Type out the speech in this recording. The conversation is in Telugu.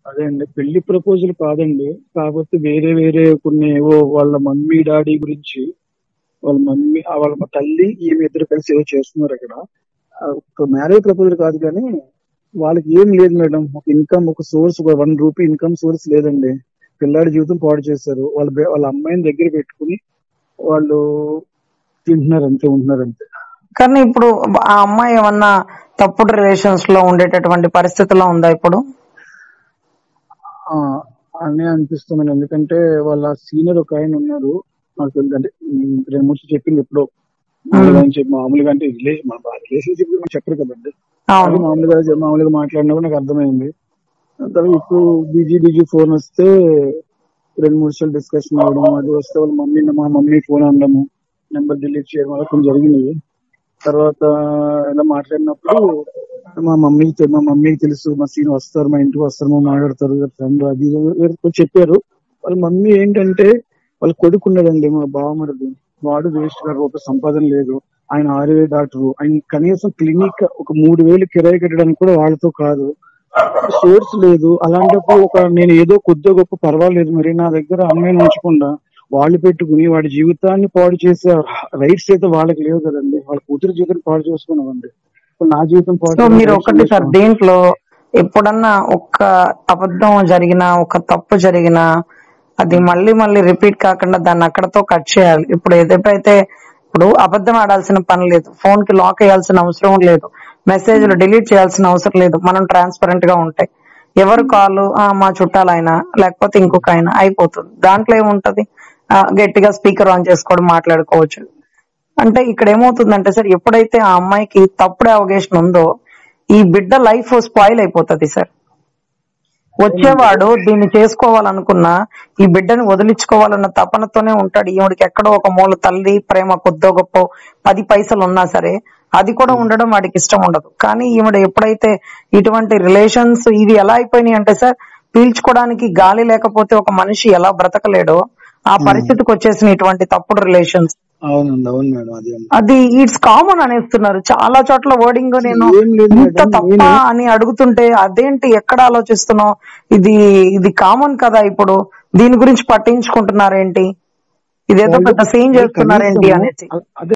అదే అండి పెళ్లి ప్రపోజల్ కాదండి కాకపోతే వేరే వేరే కొన్ని ఏవో వాళ్ళ మమ్మీ డాడీ గురించి వాళ్ళ మమ్మీ ఆ వాళ్ళ తల్లి ఈమె ఇద్దరు కలిసి ఏవో చేస్తున్నారు అక్కడ ఆ ఒక మ్యారేజ్ ప్రపోజల్ కాదు కానీ వాళ్ళకి ఏం లేదు మేడం ఒక ఇన్కమ్ ఒక సోర్స్ ఒక వన్ రూపీ ఇన్కమ్ సోర్స్ లేదండి పిల్లాడి జీవితం పాడు చేశారు వాళ్ళ బే- వాళ్ళ అమ్మాయిని దగ్గర పెట్టుకుని వాళ్ళు తింటున్నారు అంతే ఉంటున్నారు అంతే కానీ ఇప్పుడు ఆ అమ్మాయి ఏమన్నా తప్పుడు రిలేషన్స్ లో ఉండేటటువంటి పరిస్థితిలో ఉందా ఇప్పుడు ఆ, అనే అనిపిస్తుంది ఎందుకంటే వాళ్ళ సీనియర్ ఒక ఆయన ఉన్నారు నాకు తెలియదు అంటే ఉమ్, రెండు మూడు చెప్పింది ఎప్పుడో మామూలుగా అని చెప్పి మామూలుగా అంటే రిలేషన్ మన రిలేషన్షిప్ మనం చెప్పరు కదండి అది అవును మామూలుగా చె- మామూలుగా మాట్లాడినప్పుడు నాకు అర్థమైంది తర్వాత ఇప్పుడు బిజీ బిజీ ఫోన్ వస్తే రెండు మూడు సార్లు డిస్కషన్ అవ్వడం అది వస్తే వాళ్ళ మమ్మీ మా మమ్మీ ఫోన్ అనడము నెంబర్ డిలీట్ చేయడం అలా కొన్ని జరిగినాయి తర్వాత ఇలా మాట్లాడినప్పుడు మా మమ్మీకి తె- మా మమ్మీకి తెలుసు మా సీన్ వస్తారు మా ఇంటికి వస్తారు మా మాట్లాడతారు ఫ్రెండ్ అది ఇది వేరే కొన్ని చెప్పారు వాళ్ళ మమ్మీ ఏంటంటే వాళ్ళ కొడుకు ఉన్నాడండి మా బావమరిది వాడు వేస్ట్ గారు ఒక సంపాదన లేదు ఆయన ఆర్ఏ డాక్టర్ ఆయన కనీసం క్లినిక్ ఒక మూడు వేలు కిరాయి కట్టడానికి కూడా వాళ్ళతో కాదు సోర్స్ లేదు అలాంటప్పుడు ఒక నేను ఏదో కొద్దిగా గొప్ప పర్వాలేదు మరి నా దగ్గర అమ్మాయిని ఉంచకుండా వాళ్ళు పెట్టుకుని వాడి జీవితాన్ని పాడు చేసే రైట్స్ అయితే వాళ్ళకి లేవు కదండి వాళ్ళ కూతురు జీవితం పాడు చేసుకున్నామండి ఇప్పుడు నా జీవితం పాడు సో చేయడం మీరు rights ఒకటి సార్ ఉండదు. దీంట్లో ఎప్పుడన్నా ఒక్క అబద్ధం జరిగినా ఒక తప్పు జరిగినా అది మళ్ళీ మళ్ళీ రిపీట్ కాకుండా దాన్ని అక్కడతో కట్ చేయాలి ఇప్పుడు ఏదైతే ఇప్పుడు అబద్ధం ఆడాల్సిన పని లేదు ఫోన్ కి లాక్ వేయాల్సిన అవసరం లేదు మెసేజ్లు డిలీట్ చేయాల్సిన అవసరం లేదు మనం ట్రాన్స్పరెంట్ గా ఉంటాయి ఎవరు కాల్ మా చుట్టాలైనా లేకపోతే ఇంకొక ఆయన అయిపోతుంది దాంట్లో ఏముంటది ఆ, గట్టిగా స్పీకర్ ఆన్ చేసుకోవడం మాట్లాడుకోవచ్చు అంటే ఇక్కడ ఏమవుతుందంటే సార్ ఎప్పుడైతే ఆ అమ్మాయికి తప్పుడు అవగేషన్ ఉందో ఈ బిడ్డ లైఫ్ స్పాయిల్ అయిపోతది సార్ వచ్చేవాడు దీన్ని చేసుకోవాలనుకున్నా ఈ బిడ్డని వదిలించుకోవాలన్న తపనతోనే ఉంటాడు ఈవిడికి ఎక్కడో ఒక మూల తల్లి ప్రేమ కొద్దో గొప్ప పది పైసలు ఉన్నా సరే అది కూడా ఉండడం వాడికి ఇష్టం ఉండదు కానీ ఈవిడ ఎప్పుడైతే ఇటువంటి రిలేషన్స్ ఇవి ఎలా అయిపోయినాయి అంటే సార్ పీల్చుకోవడానికి గాలి లేకపోతే ఒక మనిషి ఎలా బ్రతకలేడో ఆ పరిస్థితికి వచ్చేసిన ఇటువంటి తప్పుడు రిలేషన్స్ అవునండి అవును మేడం అది అండి. అది ఇట్స్ కామన్ అనేస్తున్నారు చాలా చోట్ల వర్డింగ్ నేను ఏం లేదు ఇంత మేడం, తప్ప నేను- అని అడుగుతుంటే అదేంటి ఎక్కడ ఆలోచిస్తున్నావు ఇది ఇది కామన్ కదా ఇప్పుడు దీని గురించి పట్టించుకుంటున్నారేంటి ఇదేదో వాళ్ళు పెద్ద సీన్ చేస్తున్నారేంటి కనీసము అనేసి అ- అదే